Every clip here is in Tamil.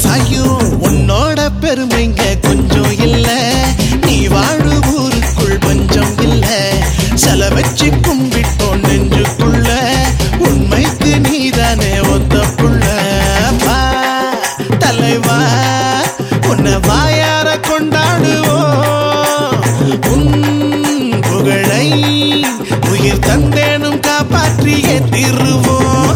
சாயும் உன்னோட பெருமைங்க கொஞ்சம் இல்ல நீ வாழு ஊருக்குள் பஞ்சம் இல்ல செல வச்சு கும்பிட்டோம் நெஞ்சுக்குள்ள உண்மைக்கு நீதானே ஒத்த புள்ள வா தலைவா உன்னை வாயார கொண்டாடுவோம் உன் புகழை உயிர் தந்தேனும் காப்பாற்றியே தீருவோம்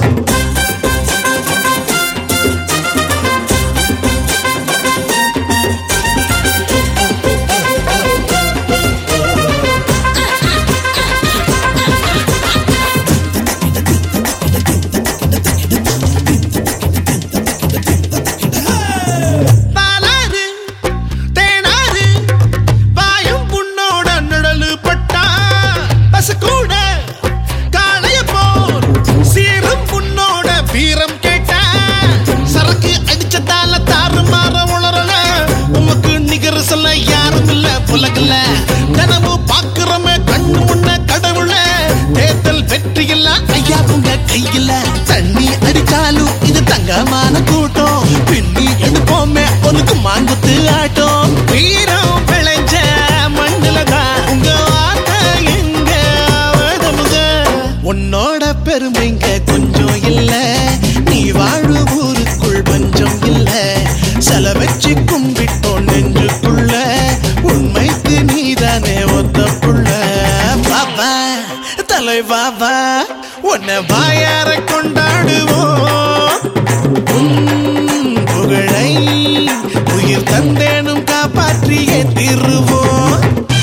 பாலாறு தேனாறு வாயும் புண்ணோட நிழலு பட்டா பசு கூட காளைய போர் சீரும் புண்ணோட வீரம் கேட்டா சரக்கு அடிச்சதால தாறு மாற உளறல உமக்கு நிகர் சொல்ல யாரும் இல்ல புலகல தினமும் பாக்குறமே கண்ணு முன்ன கடவுள தேர்தல் வெற்றி இல்ல ஐயா உங்க கையில தண்ணி அடிச்சாலும் இது தங்கமான கூட்டம் பின்னி எடுப்போமே உனக்கு மாங்குத்து ஆட்டம் வீரம் விளைஞ்ச மண்ணுல தான் உங்க வார்த்தை எங்க அவதமுக உன்னோட பெருமைங்க கொஞ்சம் இல்ல நீ வாழு ஊருக்குள் பஞ்சம் இல்ல செல வச்சு கும்பிட்டோம் நெஞ்சுக்குள்ள உண்மைக்கு நீதானே ஒத்த புள்ள பாபா தலை பாபா உன்னை வாயார கொண்டாடுவோம் உன் புகழை உயிர் தந்தேனும் காப்பாற்றியே தீருவோம்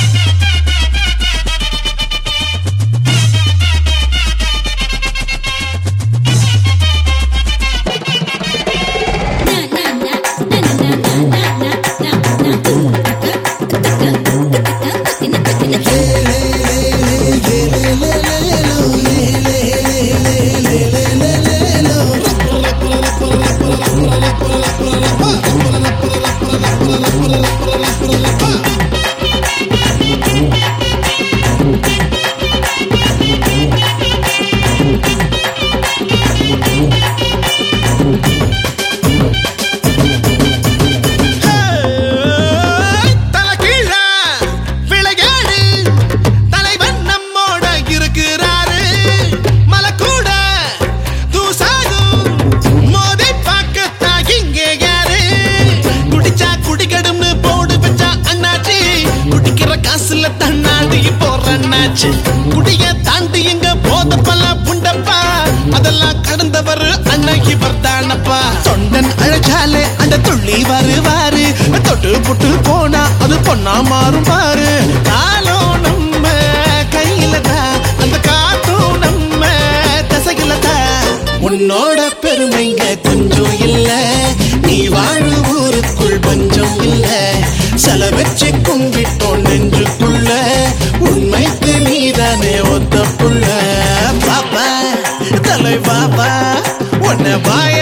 தலைகீழ விளையாடு தலைவன் நம்மோட இருக்கிறாரு மலக்கூட தூசாகும் மோதி பார்க்கத்தான் இங்கே யாரு குடிச்சா குடிக்கடும்னு போடு வச்சா அண்ணாச்சி குடிக்கிற காசுல தன்னாடி போற அண்ணாச்சி குடிய தாண்டி எங்க போத பல புண்டப்பா அதெல்லாம் கடந்தவர் அண்ணன் இவர் தானப்பா தொண்டன் அழைச்சாலே அந்த துள்ளி வருவாரு தொட்டு புட்டு போனா அது பொண்ணா மாறும் பாரு காலம் நம்ம கையில தான் அந்த காத்தும் நம்ம தசையில தான் உன்னோட பெருமைங்க கொஞ்சம் இல்ல நீ வாழு ஊருக்குள் பஞ்சம் இல்ல செல வச்சு கும்பிட்டோம் நெஞ்சுக்குள்ள உண்மைக்கு நீதானே ஒத்த புள்ள பாப்பா தலை பாப்பா உன்னை வாய